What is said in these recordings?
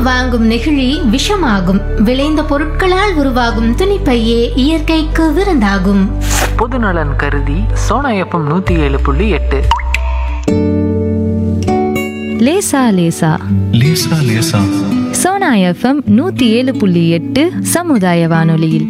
வாங்கும் நெகிழி விஷமாகும் விளைந்த பொருட்களால் உருவாகும் துணிப்பையே இயற்கைக்கு விருந்தாகும் பொதுநலன் கருதி சோனா எஃப்எம் நூற்றி ஏழு புள்ளி எட்டு லேசா லேசா லேசா லேசா சோனா எஃப்எம் நூத்தி ஏழு புள்ளி எட்டு சமுதாய வானொலியில்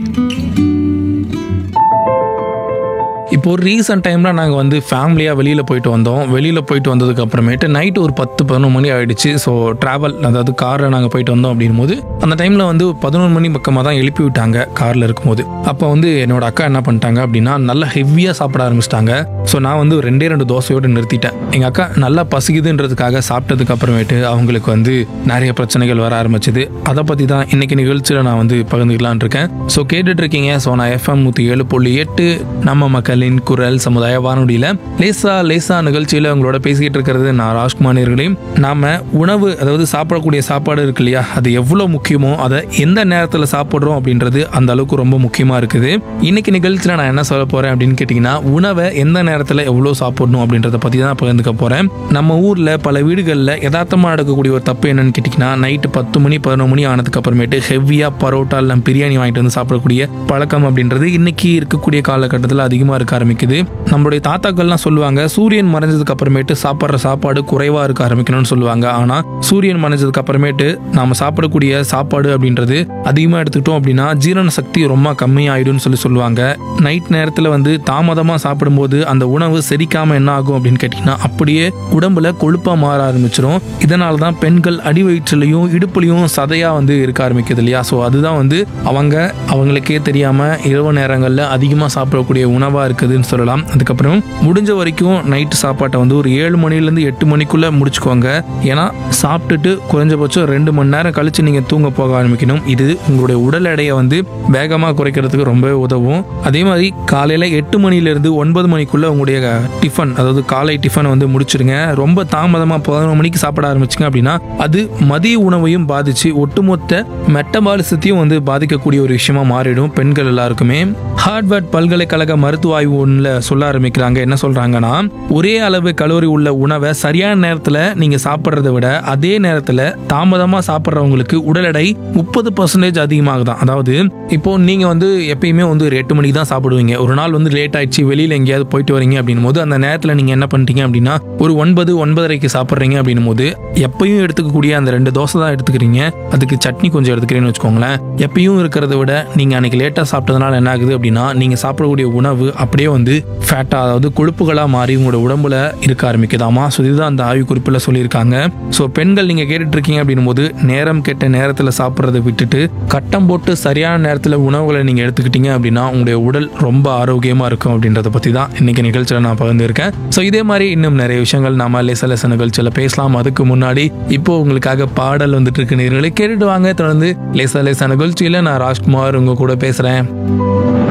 இப்போ ஒரு ரீசெண்ட் டைமில் நாங்கள் வந்து ஃபேமிலியாக வெளியில் போயிட்டு வந்தோம் வெளியில் போயிட்டு வந்ததுக்கு அப்புறமேட்டு நைட்டு ஒரு பத்து பதினொன்று மணி ஆயிடுச்சு ஸோ ட்ராவல் அதாவது காரில் நாங்கள் போயிட்டு வந்தோம் அப்படின் போது அந்த டைமில் வந்து பதினொன்று மணி பக்கமாக தான் எழுப்பி விட்டாங்க காரில் இருக்கும்போது அப்போ வந்து என்னோட அக்கா என்ன பண்ணிட்டாங்க அப்படின்னா நல்லா ஹெவியாக சாப்பிட ஆரம்பிச்சிட்டாங்க ஸோ நான் வந்து ஒரு ரெண்டே ரெண்டு தோசையோடு நிறுத்திட்டேன் எங்கள் அக்கா நல்லா பசிக்குதுன்றதுக்காக சாப்பிட்டதுக்கு அப்புறமேட்டு அவங்களுக்கு வந்து நிறைய பிரச்சனைகள் வர ஆரம்பிச்சது அதை பற்றி தான் இன்னைக்கு நிகழ்ச்சியில் நான் வந்து பகிர்ந்துக்கலாம்னு இருக்கேன் ஸோ கேட்டுட்டு இருக்கீங்க ஸோ நான் எஃப்எம் நூற்றி ஏழு புள்ளி எட்டு நம்ம மக்களின் குரல் சமுதாய வானொலியில் லேசா லேசா நிகழ்ச்சியில் உங்களோட பேசிக்கிட்டு இருக்கிறது நான் ராஜ்குமார் நேர்களையும் நாம உணவு அதாவது சாப்பிடக்கூடிய சாப்பாடு இருக்கு இல்லையா அது எவ்வளோ முக்கியமோ அதை எந்த நேரத்தில் சாப்பிட்றோம் அப்படின்றது அந்த அளவுக்கு ரொம்ப முக்கியமாக இருக்குது இன்னைக்கு நிகழ்ச்சியில் நான் என்ன சொல்ல போகிறேன் அப்படின்னு கேட்டிங்கன்னா உணவை எந்த நேரத்தில் எவ்வளோ சாப்பிடணும் அப்படின்றத பற்றி தான் பகிர்ந்துக்க போகிறேன் நம்ம ஊரில் பல வீடுகளில் யதார்த்தமாக நடக்கக்கூடிய ஒரு தப்பு என்னன்னு கேட்டிங்கன்னா நைட்டு பத்து மணி பதினொரு மணி ஆனதுக்கு அப்புறமேட்டு ஹெவியாக பரோட்டா இல்லை பிரியாணி வாங்கிட்டு வந்து சாப்பிடக்கூடிய பழக்கம் அப்படின்றது இன்னைக்கு இருக்கக்கூடிய காலகட்டத்தில் அதிகமாக இருக்க ஆரம்பிக்குது நம்மளுடைய தாத்தாக்கள்லாம் சொல்லுவாங்க சூரியன் மறைஞ்சதுக்கு அப்புறமேட்டு சாப்பிட்ற சாப்பாடு குறைவாக இருக்க ஆரம்பிக்கணும்னு சொல்லுவாங்க ஆனால் சூரியன் மறைஞ்சதுக்கு அப்புறமேட்டு நாம சாப்பிடக்கூடிய சாப்பாடு அப்படின்றது அதிகமாக எடுத்துக்கிட்டோம் அப்படின்னா ஜீரண சக்தி ரொம்ப கம்மியாயிடும்னு சொல்லி சொல்லுவாங்க நைட் நேரத்தில் வந்து தாமதமாக சாப்பிடும்போது அந்த உணவு செரிக்காம என்ன ஆகும் அப்படின்னு கேட்டிங்கன்னா அப்படியே உடம்புல கொழுப்பாக மாற ஆரம்பிச்சிடும் இதனால தான் பெண்கள் அடி வயிற்றுலையும் இடுப்புலையும் சதையாக வந்து இருக்க ஆரம்பிக்குது இல்லையா ஸோ அதுதான் வந்து அவங்க அவங்களுக்கே தெரியாமல் இரவு நேரங்களில் அதிகமாக சாப்பிடக்கூடிய உணவாக இருக்குதுன்னு சொல்லலாம் அதுக்கப்புறம் முடிஞ்ச வரைக்கும் நைட்டு சாப்பாட்டை வந்து ஒரு ஏழு மணிலேருந்து எட்டு மணிக்குள்ளே முடிச்சுக்கோங்க ஏன்னா சாப்பிட்டுட்டு குறைஞ்சபட்சம் ரெண்டு மணி நேரம் கழிச்சு நீங்கள் தூங்க போக ஆரம்பிக்கணும் இது உங்களுடைய உடல் எடையை வந்து வேகமாக குறைக்கிறதுக்கு ரொம்பவே உதவும் அதே மாதிரி காலையில் எட்டு மணிலேருந்து ஒன்பது மணிக்குள்ளே உங்களுடைய டிஃபன் அதாவது காலை டிஃபனை வந்து முடிச்சிடுங்க ரொம்ப தாமதமாக பதினொரு மணிக்கு சாப்பிட ஆரம்பிச்சிங்க அப்படின்னா அது மதிய உணவையும் பாதிச்சு ஒட்டுமொத்த மெட்டபாலிசத்தையும் வந்து பாதிக்கக்கூடிய ஒரு விஷயமா மாறிடும் பெண்கள் எல்லாருக்குமே ஹார்ட்வர்ட் பல்கலைக்கழக மருத்துவ ஆய்வு ஒன்றில் சொல்ல ஆரம்பிக்கிறாங்க என்ன சொல்றாங்கன்னா ஒரே அளவு கலோரி உள்ள உணவை சரியான நேரத்தில் நீங்க சாப்பிட்றத விட அதே நேரத்தில் தாமதமாக சாப்பிட்றவங்களுக்கு உடல் எடை முப்பது பர்சன்டேஜ் அதிகமாகுதான் அதாவது இப்போ நீங்க வந்து எப்பயுமே வந்து ஒரு எட்டு மணிக்கு தான் சாப்பிடுவீங்க ஒரு நாள் வந்து லேட் ஆயிடுச்சு வெளியில எங்கேயாவது போயிட்டு வரீங்க அப்படின்னும் போது அந்த நேரத்தில் நீங்க என்ன பண்ணிட்டீங்க அப்படின்னா ஒரு ஒன்பது ஒன்பதரைக்கு சாப்பிட்றீங்க அப்படின்னும் போது எப்பயும் எடுத்துக்கக்கூடிய அந்த ரெண்டு தோசை தான் எடுத்துக்கிறீங்க அதுக்கு சட்னி கொஞ்சம் எடுத்துக்கிறேன்னு வச்சுக்கோங்களேன் எப்பயும் இருக்கிறத விட நீங்க அன்னைக்கு லேட்டாக சாப்பிட்டதுனால என்ன ஆகுது அப்படின்னா நீங்க சாப்பிடக்கூடிய உணவு அப்படியே வந்து ஃபேட்டா அதாவது கொழுப்புகளா மாறி உங்களோட உடம்புல இருக்க ஆரம்பிக்குதாமா ஸோ இதுதான் அந்த ஆய்வு குறிப்பில் சொல்லியிருக்காங்க ஸோ பெண்கள் நீங்க கேட்டுட்டு இருக்கீங்க அப்படின்னும் போது நேரம் கெட்ட நேரத்தில் சாப்பிட்றதை விட்டுட்டு கட்டம் போட்டு சரியான நேரத்தில் உணவுகளை நீங்க எடுத்துக்கிட்டீங்க அப்படின்னா உங்களுடைய உடல் ரொம்ப ஆரோக்கியமா இருக்கும் அப்படின்றத பத்தி தான் இன்னைக்கு நிகழ்ச்சியில் நான் பகிர்ந்திருக்கேன் ஸோ இதே மாதிரி இன்னும் நிறைய விஷயங்கள் நாம லேச லேச நிகழ்ச்சியில் பேசலாம் அதுக்கு முன்னாடி இப்போ உங்களுக்காக பாடல் வந்துட்டு இருக்கு நேர்களை கேட்டுட்டு வாங்க தொடர்ந்து லேசா லேசா நிகழ்ச்சியில் நான் ராஜ்குமார் உங்க கூட பேசுறேன்